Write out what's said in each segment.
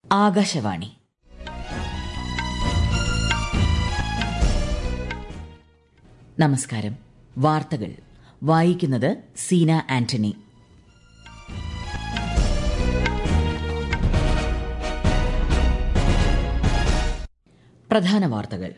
ആകാശവാണി നമസ്കാരം വാർത്തകൾ വായിക്കുന്നത് സീന ആന്റണി പ്രധാന വാർത്തകൾ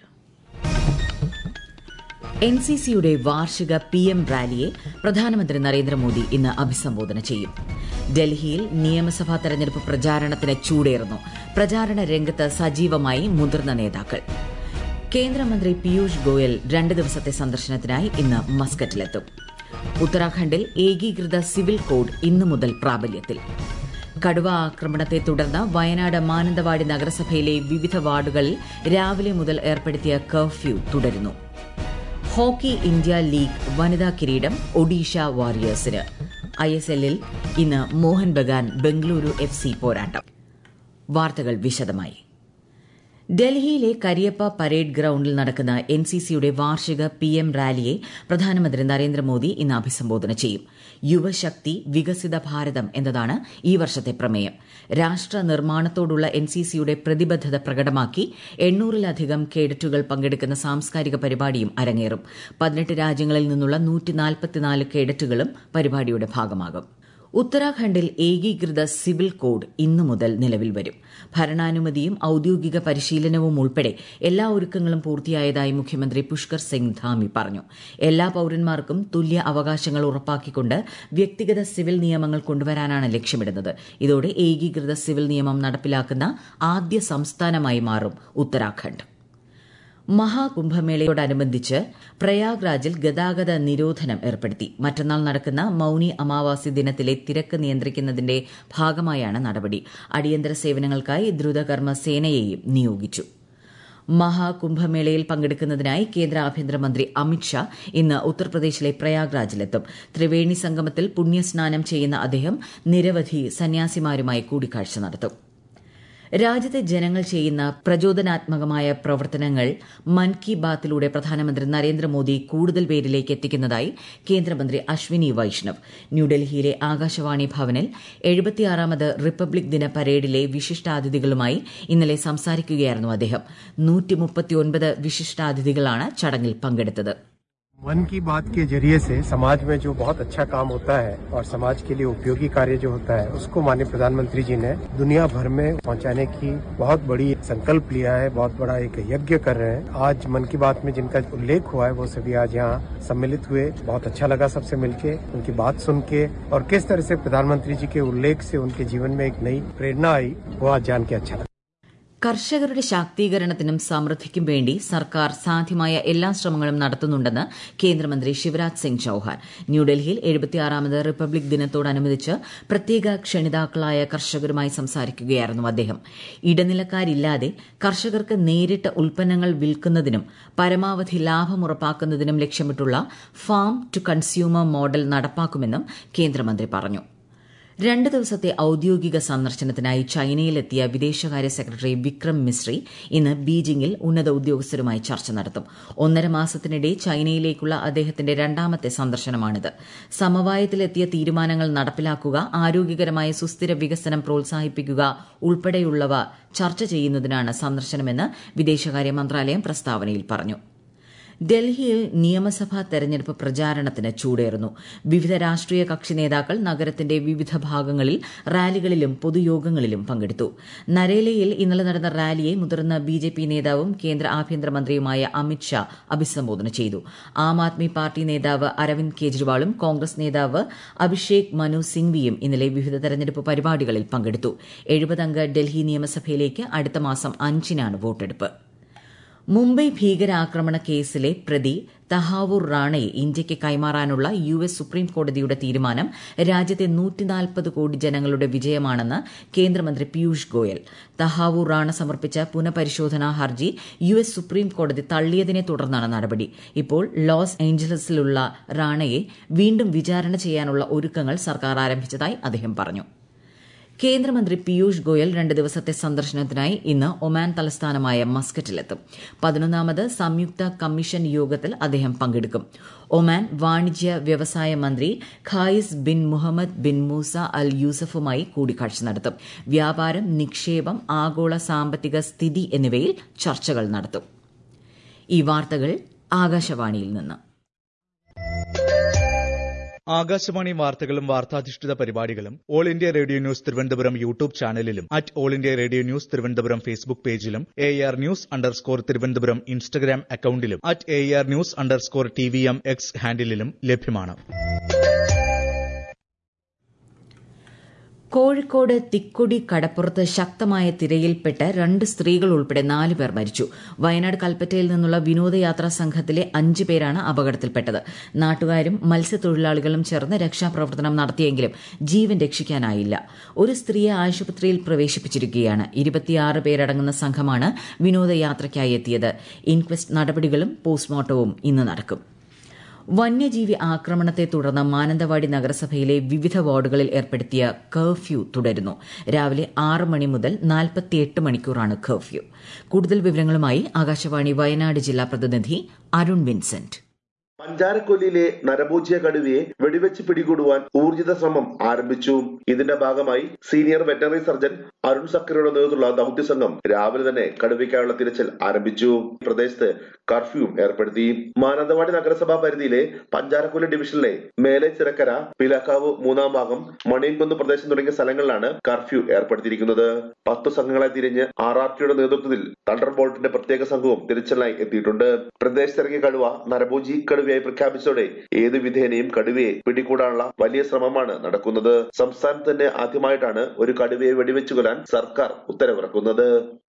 എൻ സി സിയുടെ വാർഷിക പി എം റാലിയെ പ്രധാനമന്ത്രി നരേന്ദ്രമോദി ഇന്ന് അഭിസംബോധന ചെയ്യും ഡൽഹിയിൽ നിയമസഭാ തെരഞ്ഞെടുപ്പ് പ്രചാരണത്തിന് ചൂടേറുന്നു പ്രചാരണ രംഗത്ത് സജീവമായി മുതിർന്ന നേതാക്കൾ കേന്ദ്രമന്ത്രി പീയൂഷ് ഗോയൽ രണ്ട് ദിവസത്തെ സന്ദർശനത്തിനായി ഇന്ന് മസ്കറ്റിലെത്തും ഉത്തരാഖണ്ഡിൽ ഏകീകൃത സിവിൽ കോഡ് ഇന്നു മുതൽ പ്രാബല്യത്തിൽ കടുവ ആക്രമണത്തെ തുടർന്ന് വയനാട് മാനന്തവാടി നഗരസഭയിലെ വിവിധ വാർഡുകളിൽ രാവിലെ മുതൽ ഏർപ്പെടുത്തിയ കർഫ്യൂ തുടരുന്നു ഹോക്കി ഇന്ത്യ ലീഗ് വനിതാ കിരീടം ഒഡീഷ വാരിയേഴ്സിന് ഐ എസ് എല്ലിൽ ഇന്ന് മോഹൻ ബഗാൻ ബംഗളൂരു എഫ് സി പോരാട്ടം വാർത്തകൾ വിശദമായി ഡൽഹിയിലെ കരിയപ്പ പരേഡ് ഗ്രൌണ്ടിൽ നടക്കുന്ന എൻ സി സിയുടെ വാർഷിക പി എം റാലിയെ പ്രധാനമന്ത്രി നരേന്ദ്രമോദി ഇന്ന് അഭിസംബോധന ചെയ്യും യുവശക്തി വികസിത ഭാരതം എന്നതാണ് ഈ വർഷത്തെ പ്രമേയം രാഷ്ട്ര നിർമ്മാണത്തോടുള്ള എൻ സി സിയുടെ പ്രതിബദ്ധത പ്രകടമാക്കി എണ്ണൂറിലധികം കേഡറ്റുകൾ പങ്കെടുക്കുന്ന സാംസ്കാരിക പരിപാടിയും അരങ്ങേറും പതിനെട്ട് രാജ്യങ്ങളിൽ നിന്നുള്ള നൂറ്റിനാൽപ്പത്തിനാല് കേഡറ്റുകളും പരിപാടിയുടെ ഭാഗമാകും ഉത്തരാഖണ്ഡിൽ ഏകീകൃത സിവിൽ കോഡ് ഇന്നു മുതൽ നിലവിൽ വരും ഭരണാനുമതിയും ഔദ്യോഗിക പരിശീലനവും ഉൾപ്പെടെ എല്ലാ ഒരുക്കങ്ങളും പൂർത്തിയായതായി മുഖ്യമന്ത്രി പുഷ്കർ സിംഗ് ധാമി പറഞ്ഞു എല്ലാ പൌരന്മാർക്കും തുല്യ അവകാശങ്ങൾ ഉറപ്പാക്കിക്കൊണ്ട് വ്യക്തിഗത സിവിൽ നിയമങ്ങൾ കൊണ്ടുവരാനാണ് ലക്ഷ്യമിടുന്നത് ഇതോടെ ഏകീകൃത സിവിൽ നിയമം നടപ്പിലാക്കുന്ന ആദ്യ സംസ്ഥാനമായി മാറും ഉത്തരാഖണ്ഡ് മഹാകുംഭമേളയോടനുബന്ധിച്ച് പ്രയാഗ്രാജിൽ ഗതാഗത നിരോധനം ഏർപ്പെടുത്തി മറ്റന്നാൾ നടക്കുന്ന മൌനി അമാവാസി ദിനത്തിലെ തിരക്ക് നിയന്ത്രിക്കുന്നതിന്റെ ഭാഗമായാണ് നടപടി അടിയന്തര സേവനങ്ങൾക്കായി ദ്രുതകർമ്മ സേനയെയും നിയോഗിച്ചു മഹാകുംഭമേളയിൽ പങ്കെടുക്കുന്നതിനായി കേന്ദ്ര ആഭ്യന്തരമന്ത്രി അമിത്ഷാ ഇന്ന് ഉത്തർപ്രദേശിലെ പ്രയാഗ്രാജിലെത്തും ത്രിവേണി സംഗമത്തിൽ പുണ്യസ്നാനം ചെയ്യുന്ന അദ്ദേഹം നിരവധി സന്യാസിമാരുമായി കൂടിക്കാഴ്ച നടത്തും രാജ്യത്തെ ജനങ്ങൾ ചെയ്യുന്ന പ്രചോദനാത്മകമായ പ്രവർത്തനങ്ങൾ മൻ കി ബാത്തിലൂടെ പ്രധാനമന്ത്രി നരേന്ദ്രമോദി കൂടുതൽ പേരിലേക്ക് എത്തിക്കുന്നതായി കേന്ദ്രമന്ത്രി അശ്വിനി വൈഷ്ണവ് ന്യൂഡൽഹിയിലെ ആകാശവാണി ഭവനിൽ എഴുപത്തിയാറാമത് റിപ്പബ്ലിക് ദിന പരേഡിലെ വിശിഷ്ടാതിഥികളുമായി ഇന്നലെ സംസാരിക്കുകയായിരുന്നു അദ്ദേഹം നൂറ്റിമുപ്പത്തിയൊൻപത് വിശിഷ്ടാതിഥികളാണ് ചടങ്ങിൽ പങ്കെടുത്തത് मन की बात के जरिए से समाज में जो बहुत अच्छा काम होता है और समाज के लिए उपयोगी कार्य जो होता है उसको माननीय प्रधानमंत्री जी ने दुनिया भर में पहुंचाने की बहुत बड़ी संकल्प लिया है बहुत बड़ा एक यज्ञ कर रहे हैं आज मन की बात में जिनका उल्लेख हुआ है वो सभी आज यहाँ सम्मिलित हुए बहुत अच्छा लगा सबसे मिलके उनकी बात सुन के और किस तरह से प्रधानमंत्री जी के उल्लेख से उनके जीवन में एक नई प्रेरणा आई वो आज जान के अच्छा लगा കർഷകരുടെ ശാക്തീകരണത്തിനും സമൃദ്ധിക്കും വേണ്ടി സർക്കാർ സാധ്യമായ എല്ലാ ശ്രമങ്ങളും നടത്തുന്നുണ്ടെന്ന് കേന്ദ്രമന്ത്രി ശിവരാജ് സിംഗ് ചൌഹാൻ ന്യൂഡൽഹിയിൽ എഴുപത്തിയാറാമത് റിപ്പബ്ലിക് ദിനത്തോടനുബന്ധിച്ച് പ്രത്യേക ക്ഷണിതാക്കളായ കർഷകരുമായി സംസാരിക്കുകയായിരുന്നു അദ്ദേഹം ഇടനിലക്കാരില്ലാതെ കർഷകർക്ക് നേരിട്ട് ഉൽപ്പന്നങ്ങൾ വിൽക്കുന്നതിനും പരമാവധി ലാഭം ഉറപ്പാക്കുന്നതിനും ലക്ഷ്യമിട്ടുള്ള ഫാം ടു കൺസ്യൂമർ മോഡൽ നടപ്പാക്കുമെന്നും കേന്ദ്രമന്ത്രി പറഞ്ഞു രണ്ട് ദിവസത്തെ ഔദ്യോഗിക സന്ദർശനത്തിനായി ചൈനയിലെത്തിയ വിദേശകാര്യ സെക്രട്ടറി വിക്രം മിശ്രി ഇന്ന് ബീജിംഗിൽ ഉന്നത ഉദ്യോഗസ്ഥരുമായി ചർച്ച നടത്തും ഒന്നര മാസത്തിനിടെ ചൈനയിലേക്കുള്ള അദ്ദേഹത്തിന്റെ രണ്ടാമത്തെ സന്ദർശനമാണിത് സമവായത്തിലെത്തിയ തീരുമാനങ്ങൾ നടപ്പിലാക്കുക ആരോഗ്യകരമായ സുസ്ഥിര വികസനം പ്രോത്സാഹിപ്പിക്കുക ഉൾപ്പെടെയുള്ളവ ചർച്ച ചെയ്യുന്നതിനാണ് സന്ദർശനമെന്ന് വിദേശകാര്യ മന്ത്രാലയം പ്രസ്താവനയിൽ പറഞ്ഞു ഡൽഹിയിൽ നിയമസഭാ തെരഞ്ഞെടുപ്പ് പ്രചാരണത്തിന് ചൂടേറുന്നു വിവിധ രാഷ്ട്രീയ കക്ഷി നേതാക്കൾ നഗരത്തിന്റെ വിവിധ ഭാഗങ്ങളിൽ റാലികളിലും പൊതുയോഗങ്ങളിലും പങ്കെടുത്തു നരേലയിൽ ഇന്നലെ നടന്ന റാലിയെ മുതിർന്ന ബി ജെ പി നേതാവും കേന്ദ്ര ആഭ്യന്തരമന്ത്രിയുമായ അമിത് ഷാ അഭിസംബോധന ചെയ്തു ആം ആദ്മി പാർട്ടി നേതാവ് അരവിന്ദ് കെജ്രിവാളും കോൺഗ്രസ് നേതാവ് അഭിഷേക് മനു സിംഗ്വിയും ഇന്നലെ വിവിധ തെരഞ്ഞെടുപ്പ് പരിപാടികളിൽ പങ്കെടുത്തു എഴുപതംഗ ഡൽഹി നിയമസഭയിലേക്ക് അടുത്ത മാസം അഞ്ചിനാണ് വോട്ടെടുപ്പ് മുംബൈ ഭീകരാക്രമണ കേസിലെ പ്രതി തഹാവൂർ റാണയെ ഇന്ത്യയ്ക്ക് കൈമാറാനുള്ള യു എസ് സുപ്രീം കോടതിയുടെ തീരുമാനം രാജ്യത്തെ നൂറ്റിനാൽപ്പത് കോടി ജനങ്ങളുടെ വിജയമാണെന്ന് കേന്ദ്രമന്ത്രി പീയൂഷ് ഗോയൽ തഹാവൂർ റാണ സമർപ്പിച്ച പുനഃപരിശോധനാ ഹർജി യു എസ് സുപ്രീം കോടതി തള്ളിയതിനെ തുടർന്നാണ് നടപടി ഇപ്പോൾ ലോസ് ഏഞ്ചലസിലുള്ള റാണയെ വീണ്ടും വിചാരണ ചെയ്യാനുള്ള ഒരുക്കങ്ങൾ സർക്കാർ ആരംഭിച്ചതായി അദ്ദേഹം പറഞ്ഞു കേന്ദ്രമന്ത്രി പീയൂഷ് ഗോയൽ രണ്ട് ദിവസത്തെ സന്ദർശനത്തിനായി ഇന്ന് ഒമാൻ തലസ്ഥാനമായ മസ്കറ്റിലെത്തും പതിനൊന്നാമത് സംയുക്ത കമ്മീഷൻ യോഗത്തിൽ അദ്ദേഹം പങ്കെടുക്കും ഒമാൻ വാണിജ്യ വ്യവസായ മന്ത്രി Qais bin Mohammed bin Musa al യൂസഫുമായി കൂടിക്കാഴ്ച നടത്തും വ്യാപാരം നിക്ഷേപം ആഗോള സാമ്പത്തിക സ്ഥിതി എന്നിവയിൽ ചർച്ചകൾ നടത്തും ഈ വാർത്തകൾ ആകാശവാണിയിൽ നിന്ന് ആകാശവാണി വാർത്തകളും വാർത്താധിഷ്ഠിത പരിപാടികളും All India Radio news Thiruvananthapuram YouTube ചാനലിലും at All India Radio news Thiruvananthapuram Facebook പേജിലും A R news underscore Thiruvananthapuram Instagram അക്കൌണ്ടിലും at A R news underscore T V M X ഹാൻഡിലും ലഭ്യമാണ് കോഴിക്കോട് തിക്കൊടി കടപ്പുറത്ത് ശക്തമായ തിരയിൽപ്പെട്ട് രണ്ട് സ്ത്രീകൾ ഉൾപ്പെടെ നാല് പേർ മരിച്ചു വയനാട് കൽപ്പറ്റയിൽ നിന്നുള്ള വിനോദയാത്രാ സംഘത്തിലെ അഞ്ച് പേരാണ് അപകടത്തിൽപ്പെട്ടത് നാട്ടുകാരും മത്സ്യത്തൊഴിലാളികളും ചേർന്ന് രക്ഷാപ്രവർത്തനം നടത്തിയെങ്കിലും ജീവൻ രക്ഷിക്കാനായില്ല ഒരു സ്ത്രീയെ ആശുപത്രിയിൽ പ്രവേശിപ്പിച്ചിരിക്കുകയാണ് ഇരുപത്തിയാറ് പേരടങ്ങുന്ന സംഘമാണ് വിനോദയാത്രയ്ക്കായി എത്തിയത് ഇൻക്വസ്റ്റ് നടപടികളും പോസ്റ്റ്മോർട്ടവും ഇന്ന് നടക്കും വന്യജീവി ആക്രമണത്തെ തുടർന്ന് മാനന്തവാടി നഗരസഭയിലെ വിവിധ വാർഡുകളിൽ ഏർപ്പെടുത്തിയ കർഫ്യൂ തുടരുന്നു രാവിലെ ആറ് മണി മുതൽ നാൽപ്പത്തിയെട്ട് മണിക്കൂറാണ് കർഫ്യൂ കൂടുതൽ വിവരങ്ങളുമായി ആകാശവാണി വയനാട് ജില്ലാ പ്രതിനിധി അരുൺ വിൻസെന്റ് പഞ്ചാരക്കൊല്ലിയിലെ നരഭോജ്യ കടുവയെ വെടിവെച്ച് പിടികൂടുവാൻ ഊർജിത ശ്രമം ആരംഭിച്ചു ഇതിന്റെ ഭാഗമായി സീനിയർ വെറ്ററിനറി സർജൻ അരുൺ സക്കരയുടെ നേതൃത്വത്തിലുള്ള ദൌത്യ സംഘം രാവിലെ തന്നെ കടുവയ്ക്കായുള്ള തിരച്ചിൽ ആരംഭിച്ചു പ്രദേശത്ത് കർഫ്യൂവും ഏർപ്പെടുത്തി മാനന്തവാടി നഗരസഭാ പരിധിയിലെ പഞ്ചാരക്കൊല്ലി ഡിവിഷനിലെ മേലെ ചിറക്കര പിലക്കാവ് മൂന്നാം ഭാഗം മണിയൻകുന്ന് പ്രദേശം തുടങ്ങിയ സ്ഥലങ്ങളിലാണ് കർഫ്യൂ ഏർപ്പെടുത്തിയിരിക്കുന്നത് പത്തു സംഘങ്ങളെ തിരിഞ്ഞ് ആർ ആർ ടിയുടെ നേതൃത്വത്തിൽ തണ്ടർ ബോൾട്ടിന്റെ പ്രത്യേക സംഘവും തിരച്ചിലിനായി എത്തിയിട്ടുണ്ട് പ്രദേശത്തിറങ്ങിയ കടുവ നരഭോജി കടുവയായി പ്രഖ്യാപിച്ചതോടെ ഏത് വിധേനയും കടുവയെ പിടികൂടാനുള്ള വലിയ ശ്രമമാണ് നടക്കുന്നത് സംസ്ഥാനത്ത് തന്നെ ആദ്യമായിട്ടാണ് ഒരു കടുവയെ വെടിവെച്ചു കൊല്ലാൻ സർക്കാർ ഉത്തരവിറക്കുന്നത്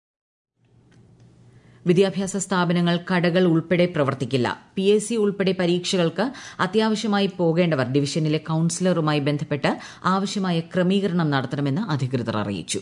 വിദ്യാഭ്യാസ സ്ഥാപനങ്ങൾ കടകൾ ഉൾപ്പെടെ പ്രവർത്തിക്കില്ല പി എസ് സി ഉൾപ്പെടെ പരീക്ഷകൾക്ക് അത്യാവശ്യമായി പോകേണ്ടവർ ഡിവിഷനിലെ കൌൺസിലറുമായി ബന്ധപ്പെട്ട് ആവശ്യമായ ക്രമീകരണം നടത്തണമെന്ന് അധികൃതർ അറിയിച്ചു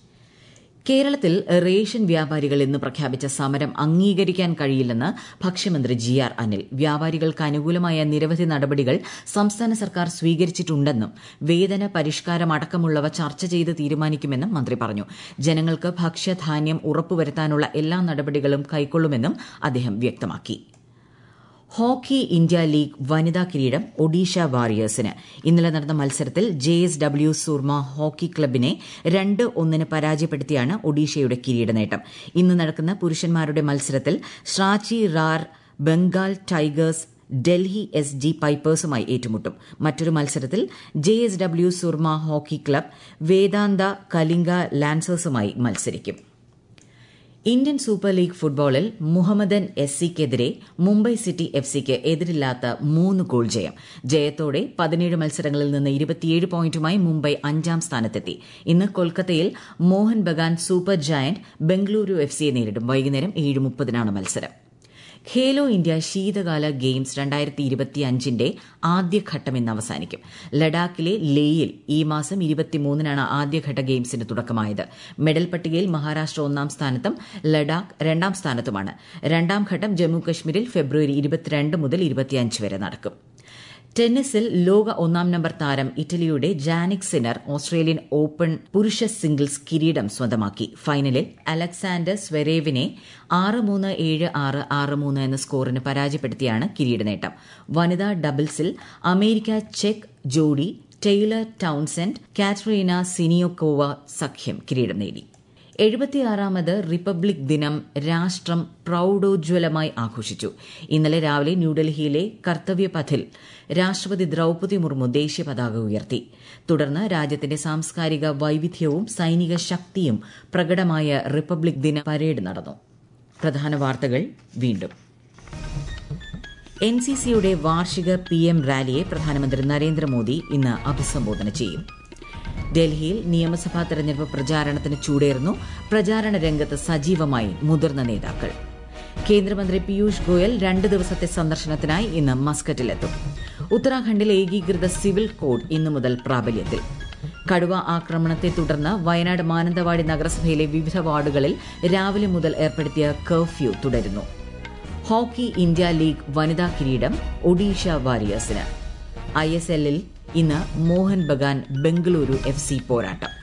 കേരളത്തിൽ റേഷൻ വ്യാപാരികൾ ഇന്ന് പ്രഖ്യാപിച്ച സമരം അംഗീകരിക്കാൻ കഴിയില്ലെന്ന് ഭക്ഷ്യമന്ത്രി ജി ആർ അനിൽ വ്യാപാരികൾക്ക് അനുകൂലമായ നിരവധി നടപടികൾ സംസ്ഥാന സർക്കാർ സ്വീകരിച്ചിട്ടുണ്ടെന്നും വേതന പരിഷ്കാരം അടക്കമുള്ളവ ചർച്ച ചെയ്ത് തീരുമാനിക്കുമെന്നും മന്ത്രി പറഞ്ഞു ജനങ്ങൾക്ക് ഭക്ഷ്യധാന്യം ഉറപ്പുവരുത്താനുള്ള എല്ലാ നടപടികളും കൈക്കൊള്ളുമെന്നും അദ്ദേഹം വ്യക്തമാക്കി ഹോക്കി ഇന്ത്യ ലീഗ് വനിതാ കിരീടം ഒഡീഷ വാരിയേഴ്സിന് ഇന്നലെ നടന്ന മത്സരത്തിൽ J S W Soorma hockey ക്ലബിനെ രണ്ട് ഒന്നിന് പരാജയപ്പെടുത്തിയാണ് ഒഡീഷയുടെ കിരീട നേട്ടം ഇന്ന് നടക്കുന്ന പുരുഷന്മാരുടെ മത്സരത്തിൽ Shrachi Rarh Bengal Tigers Delhi S G പൈപ്പേഴ്സുമായി ഏറ്റുമുട്ടും മറ്റൊരു മത്സരത്തിൽ J S W Soorma hockey club Vedanta Kalinga ലാൻസേഴ്സുമായി മത്സരിക്കും ഇന്ത്യൻ സൂപ്പർ ലീഗ് ഫുട്ബോളിൽ മുഹമ്മദൻ എസ് സിക്കെതിരെ മുംബൈ സിറ്റി എഫ് സിക്ക് എതിരില്ലാത്ത മൂന്ന് ഗോൾ ജയം ജയത്തോടെ പതിനേഴ് മത്സരങ്ങളിൽ നിന്ന് ഇരുപത്തിയേഴ് പോയിന്റുമായി മുംബൈ അഞ്ചാം സ്ഥാനത്തെത്തി ഇന്ന് കൊൽക്കത്തയിൽ Mohun Bagan Super Giant Bengaluru F സിയെ നേരിടും വൈകുന്നേരം ഏഴ് മുപ്പതിനാണ് മത്സരം ഖേലോ ഇന്ത്യ ശീതകാല ഗെയിംസ് രണ്ടായിരത്തി ഇരുപത്തിയഞ്ചിന്റെ ആദ്യഘട്ടം ഇന്ന് അവസാനിക്കും ലഡാക്കിലെ ലേയിൽ ഈ മാസം ഇരുപത്തിമൂന്നിനാണ് ആദ്യഘട്ട ഗെയിംസിന് തുടക്കമായത് മെഡൽ പട്ടികയിൽ മഹാരാഷ്ട്ര ഒന്നാം സ്ഥാനത്തും ലഡാക്ക് രണ്ടാം സ്ഥാനത്തുമാണ് രണ്ടാം ഘട്ടം ജമ്മു കശ്മീരിൽ ഫെബ്രുവരി ഇരുപത്തിരണ്ട് മുതൽ ഇരുപത്തിയഞ്ച് വരെ നടക്കും ടെന്നീസിൽ ലോക ഒന്നാം നമ്പർ താരം ഇറ്റലിയുടെ ജാനിക് സിനർ ഓസ്ട്രേലിയൻ ഓപ്പൺ പുരുഷ സിംഗിൾസ് കിരീടം സ്വന്തമാക്കി ഫൈനലിൽ അലക്സാണ്ടർ സ്വരേവിനെ ആറ് മൂന്ന് ഏഴ് ആറ് ആറ് മൂന്ന് എന്ന സ്കോറിന് പരാജയപ്പെടുത്തിയാണ് കിരീട നേട്ടം വനിതാ ഡബിൾസിൽ അമേരിക്ക ചെക്ക് ജോഡി ടെയ്ലർ ടൌൺസെന്റ് കാറ്റ്രീന സിനിയോക്കോവ സഖ്യം കിരീടം നേടി എഴുപത്തിയാറാമത് റിപ്പബ്ലിക് ദിനം രാഷ്ട്രം പ്രൌഢോജ്വലമായി ആഘോഷിച്ചു ഇന്നലെ രാവിലെ ന്യൂഡൽഹിയിലെ കർത്തവ്യപഥിൽ രാഷ്ട്രപതി ദ്രൌപതി മുർമു ദേശീയ പതാക ഉയർത്തി തുടർന്ന് രാജ്യത്തിന്റെ സാംസ്കാരിക വൈവിധ്യവും സൈനിക ശക്തിയും പ്രകടമായ റിപ്പബ്ലിക് ദിന പരേഡ് നടന്നു പ്രധാന വാർത്തകൾ വീണ്ടും എൻ സി സിയുടെ വാർഷിക പി എം റാലിയെ പ്രധാനമന്ത്രി നരേന്ദ്രമോദി ഇന്ന് അഭിസംബോധന ചെയ്യും ഡൽഹിയിൽ നിയമസഭാ തെരഞ്ഞെടുപ്പ് പ്രചാരണത്തിന് ചൂടേറുന്നു പ്രചാരണ രംഗത്ത് സജീവമായി മുതിർന്ന നേതാക്കൾ കേന്ദ്രമന്ത്രി പീയൂഷ് ഗോയൽ രണ്ട് ദിവസത്തെ സന്ദർശനത്തിനായി ഇന്ന് മസ്കറ്റിലെത്തും ഉത്തരാഖണ്ഡിൽ ഏകീകൃത സിവിൽ കോഡ് ഇന്നു മുതൽ പ്രാബല്യത്തിൽ കടുവ ആക്രമണത്തെ തുടർന്ന് വയനാട് മാനന്തവാടി നഗരസഭയിലെ വിവിധ വാർഡുകളിൽ രാവിലെ മുതൽ ഏർപ്പെടുത്തിയ കർഫ്യൂ തുടരുന്നു ഹോക്കി ഇന്ത്യ ലീഗ് വനിതാ കിരീടം ഒഡീഷ വാരിയേഴ്സിന് ഐ എസ് എല്ലിൽ ഇന്ന് മോഹൻ ബഗാൻ ബംഗളൂരു എഫ് സി പോരാട്ടം